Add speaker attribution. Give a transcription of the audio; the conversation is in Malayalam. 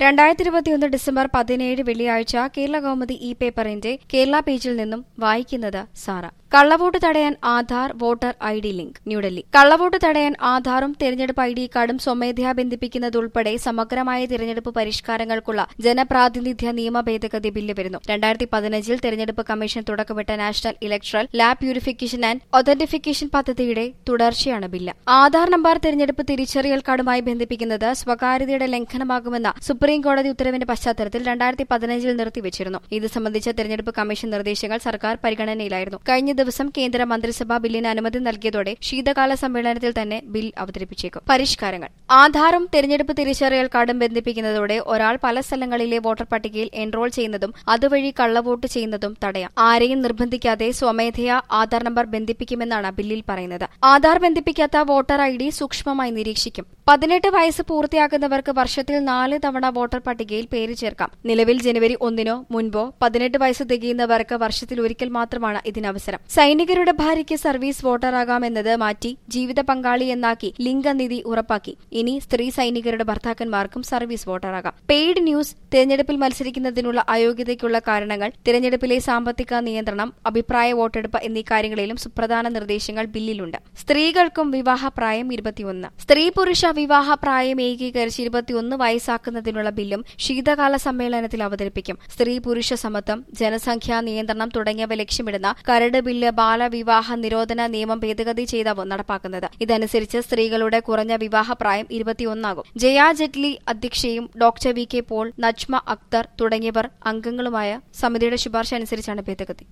Speaker 1: രണ്ടായിരത്തി ഇരുപത്തിയൊന്ന് ഡിസംബർ പതിനേഴ് വെള്ളിയാഴ്ച കേരള കൗമുദി ഇ പേപ്പറിന്റെ കേരള പേജിൽ നിന്നും വായിക്കുന്നത് സാറ കള്ളവോട്ട് തടയാൻ Aadhaar voter I D link New Delhi കള്ളവോട്ട് തടയാൻ ആധാറും തെരഞ്ഞെടുപ്പ് ഐ ഡി കാർഡും സ്വമേധയാ ബന്ധിപ്പിക്കുന്നതുൾപ്പെടെ സമഗ്രമായ തിരഞ്ഞെടുപ്പ് പരിഷ്കാരങ്ങൾക്കുള്ള ജനപ്രാതിനിധ്യ നിയമ ഭേദഗതി ബില്ല് വരുന്നു രണ്ടായിരത്തി പതിനഞ്ചിൽ തെരഞ്ഞെടുപ്പ് കമ്മീഷൻ തുടക്കമിട്ട നാഷണൽ ഇലക്ട്രൽ ലാബ് പ്യൂരിഫിക്കേഷൻ ആൻഡ് ഒതന്റിഫിക്കേഷൻ പദ്ധതിയുടെ തുടർച്ചയാണ് ബില്ല് ആധാർ നമ്പർ തെരഞ്ഞെടുപ്പ് തിരിച്ചറിയൽ കാർഡുമായി ബന്ധിപ്പിക്കുന്നത് സ്വകാര്യതയുടെ ലംഘനമാകുമെന്ന സുപ്രീം കോടതി ഉത്തരവിന്റെ പശ്ചാത്തലത്തിൽ രണ്ടായിരത്തി പതിനഞ്ചിൽ നിർത്തിവച്ചിരുന്നു ഇത് സംബന്ധിച്ച തെരഞ്ഞെടുപ്പ് കമ്മീഷൻ നിർദ്ദേശങ്ങൾ സർക്കാർ പരിഗണനയിലായിരുന്നു കഴിഞ്ഞ ദിവസം കേന്ദ്ര മന്ത്രിസഭ ബില്ലിന് അനുമതി നൽകിയതോടെ ശീതകാല സമ്മേളനത്തിൽ തന്നെ ബിൽ അവതരിപ്പിച്ചേക്കും പരിഷ്കാരങ്ങൾ ആധാറും തെരഞ്ഞെടുപ്പ് തിരിച്ചറിയൽ കാർഡും ബന്ധിപ്പിക്കുന്നതോടെ ഒരാൾ പല സ്ഥലങ്ങളിലെ വോട്ടർ പട്ടികയിൽ എൻറോൾ ചെയ്യുന്നതും അതുവഴി കള്ളവോട്ട് ചെയ്യുന്നതും തടയാം ആരെയും നിർബന്ധിക്കാതെ സ്വമേധയാ ആധാർ നമ്പർ ബന്ധിപ്പിക്കുമെന്നാണ് ബില്ലിൽ പറയുന്നത് ആധാർ ബന്ധിപ്പിക്കാത്ത വോട്ടർ ഐ ഡി സൂക്ഷ്മമായി നിരീക്ഷിക്കും പതിനെട്ട് വയസ്സ് പൂർത്തിയാക്കുന്നവർക്ക് വർഷത്തിൽ നാല് തവണ വോട്ടർ പട്ടികയിൽ പേര് ചേർക്കാം നിലവിൽ ജനുവരി ഒന്നിനോ മുൻപോ പതിനെട്ട് വയസ്സ് തികയുന്നവർക്ക് വർഷത്തിൽ ഒരിക്കൽ മാത്രമാണ് ഇതിനവസരം സൈനികരുടെ ഭാര്യയ്ക്ക് സർവീസ് വോട്ടറാകാമെന്നത് മാറ്റി ജീവിത പങ്കാളി എന്നാക്കി ലിംഗനിധി ഉറപ്പാക്കി ഇനി സ്ത്രീ സൈനികരുടെ ഭർത്താക്കന്മാർക്കും സർവീസ് വോട്ടറാകാം പെയ്ഡ് ന്യൂസ് തിരഞ്ഞെടുപ്പിൽ മത്സരിക്കുന്നതിനുള്ള അയോഗ്യതയ്ക്കുള്ള കാരണങ്ങൾ തിരഞ്ഞെടുപ്പിലെ സാമ്പത്തിക നിയന്ത്രണം അഭിപ്രായ വോട്ടെടുപ്പ് എന്നീ കാര്യങ്ങളിലും സുപ്രധാന നിർദ്ദേശങ്ങൾ ബില്ലിലുണ്ട് സ്ത്രീകൾക്കും വിവാഹപ്രായം ഇരുപത്തിയൊന്ന് സ്ത്രീ പുരുഷ വിവാഹ പ്രായം ഏകീകരിച്ച് ഇരുപത്തിയൊന്ന് വയസ്സാക്കുന്നതിനുള്ള ബില്ലും ശീതകാല സമ്മേളനത്തിൽ അവതരിപ്പിക്കും സ്ത്രീ പുരുഷ സമത്വം ജനസംഖ്യാ നിയന്ത്രണം തുടങ്ങിയവ ലക്ഷ്യമിടുന്ന കരട് ബില്ല് ബാലവിവാഹ നിരോധന നിയമം ഭേദഗതി ചെയ്താവും നടപ്പാക്കുന്നത് ഇതനുസരിച്ച് സ്ത്രീകളുടെ കുറഞ്ഞ വിവാഹപ്രായം ഇരുപത്തിയൊന്നാകും ജയ ജെറ്റ്ലി അധ്യക്ഷയും doctor V K Paul Najma Akhtar തുടങ്ങിയവർ അംഗങ്ങളുമായ സമിതിയുടെ ശുപാർശ അനുസരിച്ചാണ് ഭേദഗതി